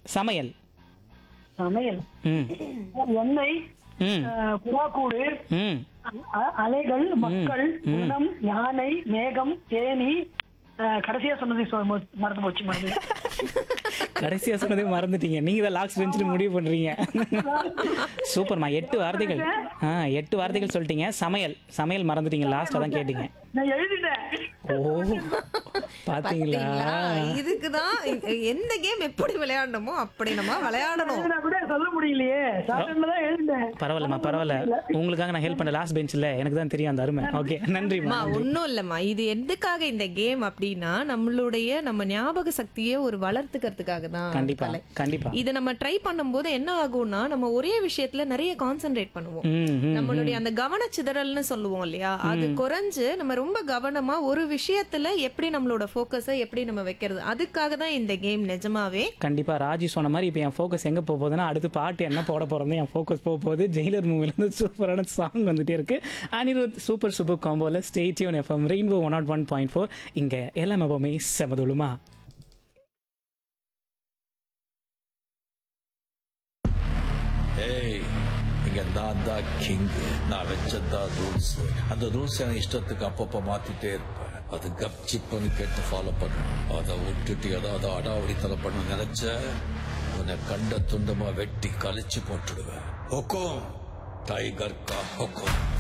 சமையல் சமையல் ம் எண்ணெய் ம் அஹ், புறாக்கூடு ம் அ- அலைகள் மக்கள் குணம் யானை மேகம் தேனி அஹ், கடைசியா சொன்னது சொ- ம- மறந்து போச்சு மறந்து கடைசியா சொன்னதே மறந்துட்டீங்க நீங்க தான் லாஸ்ட் பெஞ்சில் முடிவு பண்றீங்க சூப்பர்மா எட்டு வார்த்தைகள் ஆ எட்டு வார்த்தைகள் சொல்லிட்டீங்க சமையல் சமையல் மறந்துட்டீங்க லாஸ்ட் அதான் கேட்டீங்க நான் எழுதிட்டேன் ஓ பாத்தீங்களா பாத்தீங்களா இதுக்குதான் இ- எந்த கேம் எப்படி விளையாடணுமோ அப்படி நம்ம விளையாடணும் நான் கூட சொல்ல முடியலையே சாதாரண தான் எழுதிட்டேன் பரவாயில்லம்மா பரவாயில்ல உங்களுக்காக நான் ஹெல்ப் பண்ண லாஸ்ட் பெஞ்சில் எனக்கு தான் தெரியும் அந்த அருமை ஓகே நன்றிம்மா அம்மா ஒன்றும் இல்லைம்மா இது எதுக்காக இந்த கேம் அப்படின்னா நம்மளுடைய நம்ம ஞாபக சக்தியை ஒரு வளர்த்துக்கிறதுக்காக தான் கண்டிப்பா கலை. கண்டிப்பா இதை நம்ம ட்ரை பண்ணும்போது என்ன ஆகும்னா நம்ம ஒரே விஷயத்துல நிறைய கான்சென்ட்ரேட் பண்ணுவோம் ம் ம் நம்மளுடைய அந்த கவனச்சிதறல்னு சொல்லுவோம் இல்லையா அது குறைஞ்சு நம்ம ரொம்ப கவனமா ஒரு விஷயத்துல எப்படி நம்மளோட ஃபோக்கஸை எப்படி நம்ம வைக்கிறது அதுக்காக தான் இந்த கேம் நிஜமாவே கண்டிப்பா ராஜி சொன்ன மாதிரி இப்போ என் ஃபோக்கஸ் எங்க போக போகுதுன்னா அடுத்து பாட்டு என்ன போட போறது என் ஃபோக்கஸ் போக போகுது ஜெயிலர் மூவில இருந்து சூப்பரான சாங் வந்துட்டே இருக்கு அனிருத் சூப்பர் சூப்பர் காம்போல stay tuned FM rainbow one naught one point four இங்க எல்லாம் எப்பவுமே செமதுலுமா ஏய் இங்க நான் தான் கிங் நான் வச்சதான் ரூல்ஸ் அந்த ரூல்ஸ் எனக்கு இஷ்டத்துக்கு அப்பப்ப மாத்திட்டே இருப்பேன் அது கப்சிப்புன்னு கேட்டு ஃபாலோ பண்ணணும் அதை விட்டுட்டு ஏதாவது அடாவடித்தலை பண்ண நினைச்ச உன்னை கண்ட துண்டமா வெட்டி கழிச்சு போட்டுடுவேன் ஹொக்கோம் டைகர் கா ஹொக்கோம்